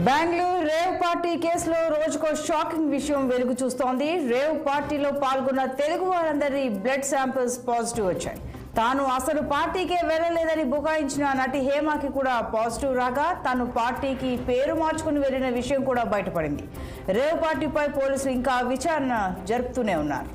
Bengaluru rave party కేసులో రోజుకో shocking విషయం వెలుగు చూస్తోంది రేవ్ పార్టీలో పాల్గొన్న తెలుగు వారందరి బ్లడ్ శాంపిల్స్ పాజిటివ్ వచ్చాయి తాను అసలు పార్టీకే వెళ్ళలేదని బుకాయించిన నటి హేమకి కూడా పాజిటివ్ రాగా తాను పార్టీకి పేరు మార్చుకుని వెళ్లిన విషయం కూడా బయటపడింది రేవ్ పార్టీపై పోలీసులు ఇంకా విచారణ జరుపుతూనే ఉన్నారు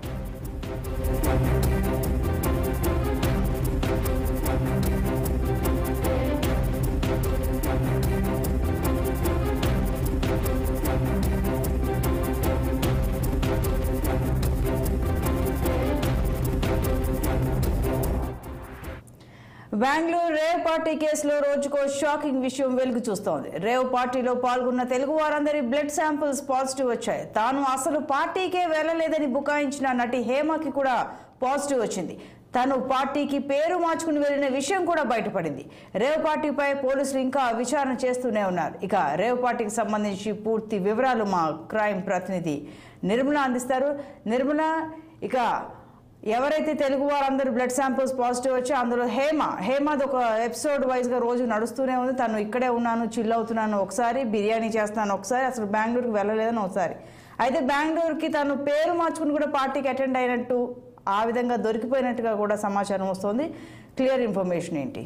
బెంగళూరు రేవ్ పార్టీ కేసులో రోజుకో షాకింగ్ విషయం వెలుగు చూస్తోంది రేవ్ పార్టీలో పాల్గొన్న తెలుగు వారందరి బ్లడ్ శాంపిల్స్ పాజిటివ్ వచ్చాయి తాను అసలు పార్టీకే వెళ్ళలేదని బుకాయించిన నటి హేమకి కూడా పాజిటివ్ వచ్చింది తను పార్టీకి పేరు మార్చుకుని వెళ్లిన విషయం కూడా బయటపడింది రేవ్ పార్టీపై పోలీసులు ఇంకా విచారణ చేస్తూనే ఉన్నారు ఇక రేవ్ పార్టీకి సంబంధించి పూర్తి వివరాలు మా క్రైమ్ ప్రతినిధి నిర్మల అందిస్తారు నిర్మల ఇక ఎవరైతే తెలుగు వారందరూ బ్లడ్ శాంపిల్స్ పాజిటివ్ వచ్చి అందులో హేమ హేమది ఒక ఎపిసోడ్ వైజ్గా రోజు నడుస్తూనే ఉంది తను ఇక్కడే ఉన్నాను చిల్ అవుతున్నాను ఒకసారి బిర్యానీ చేస్తున్నాను ఒకసారి అసలు బెంగళూరుకి వెళ్ళలేదని ఒకసారి అయితే బెంగళూరుకి తను పేరు మార్చుకుని కూడా పార్టీకి అటెండ్ అయినట్టు ఆ విధంగా దొరికిపోయినట్టుగా కూడా సమాచారం వస్తుంది క్లియర్ ఇన్ఫర్మేషన్ ఏంటి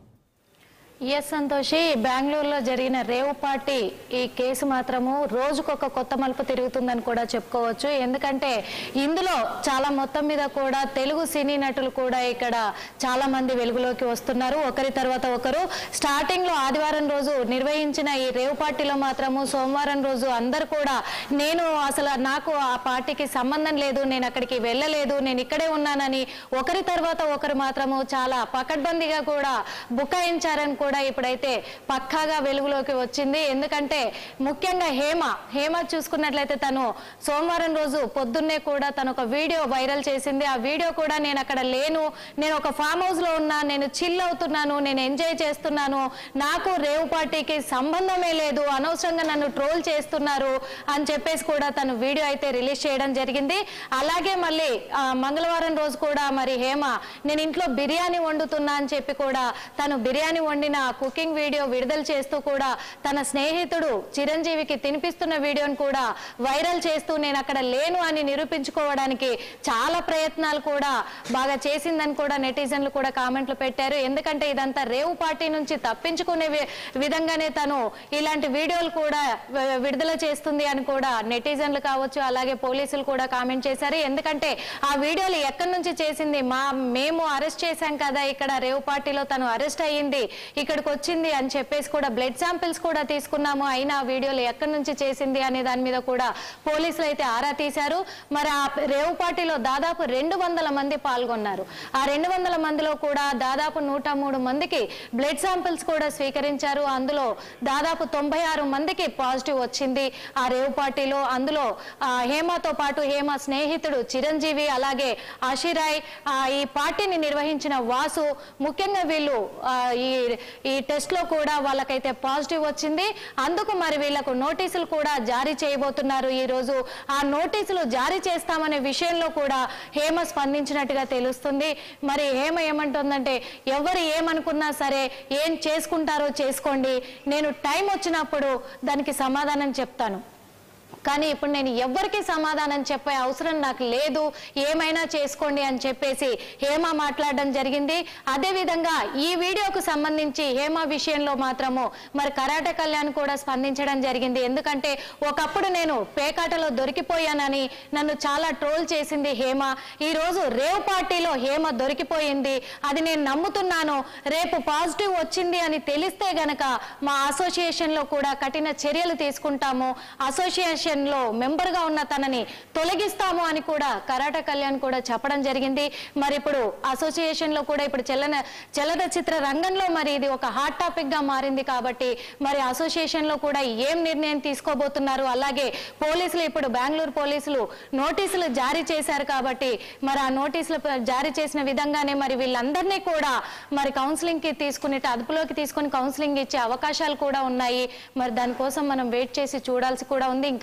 ఎస్ సంతోషి బెంగళూరులో జరిగిన రేవ్ పార్టీ ఈ కేసు మాత్రము రోజుకొక కొత్త మలుపు తిరుగుతుందని కూడా చెప్పుకోవచ్చు ఎందుకంటే ఇందులో చాలా మొత్తం మీద కూడా తెలుగు సినీ నటులు కూడా ఇక్కడ చాలా మంది వెలుగులోకి వస్తున్నారు ఒకరి తర్వాత ఒకరు స్టార్టింగ్ లో ఆదివారం రోజు నిర్వహించిన ఈ రేవ్ పార్టీలో మాత్రము సోమవారం రోజు అందరు కూడా నేను అసలు నాకు ఆ పార్టీకి సంబంధం లేదు నేను అక్కడికి వెళ్ళలేదు నేను ఇక్కడే ఉన్నానని ఒకరి తర్వాత ఒకరు మాత్రము చాలా పకడ్బందీగా కూడా బుకాయించారని కూడా ఇప్పుడైతే పక్కాగా వెలుగులోకి వచ్చింది ఎందుకంటే ముఖ్యంగా హేమ హేమ చూసుకున్నట్లయితే తను సోమవారం రోజు పొద్దున్నే కూడా తను ఒక వీడియో వైరల్ చేసింది ఆ వీడియో కూడా నేను అక్కడ లేను నేను ఒక ఫామ్ హౌస్ లో ఉన్నా నేను చిల్ అవుతున్నాను నేను ఎంజాయ్ చేస్తున్నాను నాకు రేవ్ పార్టీకి సంబంధమే లేదు అనవసరంగా నన్ను ట్రోల్ చేస్తున్నారు అని చెప్పేసి కూడా తను వీడియో అయితే రిలీజ్ చేయడం జరిగింది అలాగే మళ్ళీ ఆ, మంగళవారం రోజు కూడా మరి హేమ నేను ఇంట్లో బిర్యానీ వండుతున్నా అని చెప్పి కూడా తను బిర్యానీ వండిన కుకింగ్ వీడియో విడుదల చేస్తూ కూడా తన స్నేహితుడు చిరంజీవికి తినిపిస్తున్న వీడియోని కూడా వైరల్ చేస్తూ నేను అక్కడ లేను అని నిరూపించుకోవడానికి చాలా ప్రయత్నాలు కూడా బాగా చేసిందని కూడా నెటిజన్లు కూడా కామెంట్లు పెట్టారు ఎందుకంటే ఇదంతా రేవు పార్టీ నుంచి తప్పించుకునే వి- విధంగానే తను ఇలాంటి వీడియోలు కూడా వి- విడుదల చేస్తుంది అని కూడా నెటిజన్లు కావచ్చు అలాగే పోలీసులు కూడా కామెంట్ చేశారు ఎందుకంటే ఆ వీడియోలు ఎక్కడి నుంచి చేసింది మా మేము అరెస్ట్ చేశాం కదా ఇక్కడ రేవు పార్టీలో తను అరెస్ట్ అయ్యింది ఇక్కడికి వచ్చింది అని చెప్పేసి కూడా బ్లడ్ శాంపిల్స్ కూడా తీసుకున్నాము అయినా ఆ వీడియోలు ఎక్కడి నుంచి చేసింది అనే దాని మీద కూడా పోలీసులు అయితే ఆరా తీశారు మరి ఆ రేవు పార్టీలో దాదాపు రెండు వందల మంది పాల్గొన్నారు ఆ రెండు వందల మందిలో కూడా దాదాపు నూట మూడు మందికి బ్లడ్ శాంపిల్స్ కూడా స్వీకరించారు అందులో దాదాపు తొంభై ఆరు మందికి పాజిటివ్ వచ్చింది ఆ రేవు పార్టీలో అందులో ఆ, హేమతో పాటు హేమ స్నేహితుడు చిరంజీవి అలాగే ఆశిరాయ్ ఆ, ఈ పార్టీని నిర్వహించిన వాసు ముఖ్యంగా వీళ్ళు ఆ, ఈ ఈ టెస్ట్ లో కూడా వాళ్ళకైతే పాజిటివ్ వచ్చింది అందుకు మరి వీళ్ళకు నోటీసులు కూడా జారీ చేయబోతున్నారు ఈ రోజు ఆ నోటీసులు జారీ చేస్తామనే విషయంలో కూడా హేమ స్పందించినట్టుగా తెలుస్తుంది మరి హేమ ఏమంటుందంటే ఎవరు ఏమనుకున్నా సరే ఏం చేసుకుంటారో చేసుకోండి నేను టైం వచ్చినప్పుడు దానికి సమాధానం చెప్తాను కానీ ఇప్పుడు నేను ఎవ్వరికి సమాధానం చెప్పే అవసరం నాకు లేదు ఏమైనా చేసుకోండి అని చెప్పేసి హేమ మాట్లాడడం జరిగింది అదే విధంగా ఈ వీడియోకు సంబంధించి హేమ విషయంలో మాత్రము మరి కరాటే కళ్యాణ్ కూడా స్పందించడం జరిగింది ఎందుకంటే ఒకప్పుడు నేను పేకాటలో దొరికిపోయానని నన్ను చాలా ట్రోల్ చేసింది హేమ ఈ రోజు రేవ్ పార్టీలో హేమ దొరికిపోయింది అది నేను నమ్ముతున్నాను రేపు పాజిటివ్ వచ్చింది అని తెలిస్తే గనక మా అసోసియేషన్ లో కూడా కఠిన చర్యలు తీసుకుంటాము అసోసియేషన్ లో మెంబర్ గా ఉన్న తనని తొలగిస్తాము అని కూడా కరాట కళ్యాణ్ కూడా చెప్పడం జరిగింది మరి ఇప్పుడు అసోసియేషన్ లో కూడా ఇప్పుడు చలన చలన చిత్ర రంగంలో మరి ఇది ఒక హాట్ టాపిక్ గా మారింది కాబట్టి మరి అసోసియేషన్ లో కూడా ఏం నిర్ణయం తీసుకోబోతున్నారు అలాగే పోలీసులు ఇప్పుడు బెంగళూరు పోలీసులు నోటీసులు జారీ చేశారు కాబట్టి మరి ఆ నోటీసులు ప- జారీ చేసిన విధంగానే మరి వీళ్ళందరినీ కూడా మరి కౌన్సిలింగ్ కి తీసుకుని అదుపులోకి తీసుకుని కౌన్సిలింగ్ ఇచ్చే అవకాశాలు కూడా ఉన్నాయి మరి దానికోసం మనం వెయిట్ చేసి చూడాల్సి కూడా ఉంది ఇంకా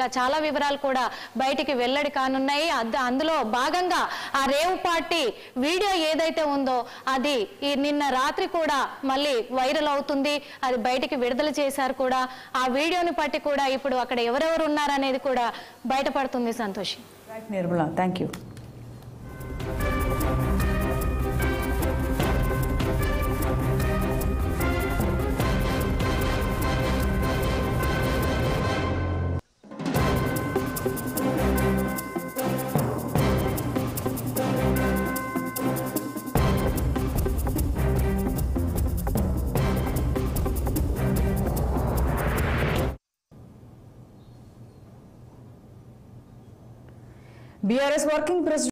ఇంకా చాలా వివరాలు కూడా బయటికి వెల్లడి కానున్నాయి అద్ద- అందులో భాగంగా ఆ రేవు పార్టీ వీడియో ఏదైతే ఉందో అది ఈ నిన్న రాత్రి కూడా మళ్ళీ వైరల్ అవుతుంది అది బయటికి విడుదల చేశారు కూడా ఆ వీడియోని బట్టి కూడా ఇప్పుడు అక్కడ ఎవరెవరు ఉన్నారనేది కూడా బయటపడుతుంది Santoshi right Nirmala thank you BRS working president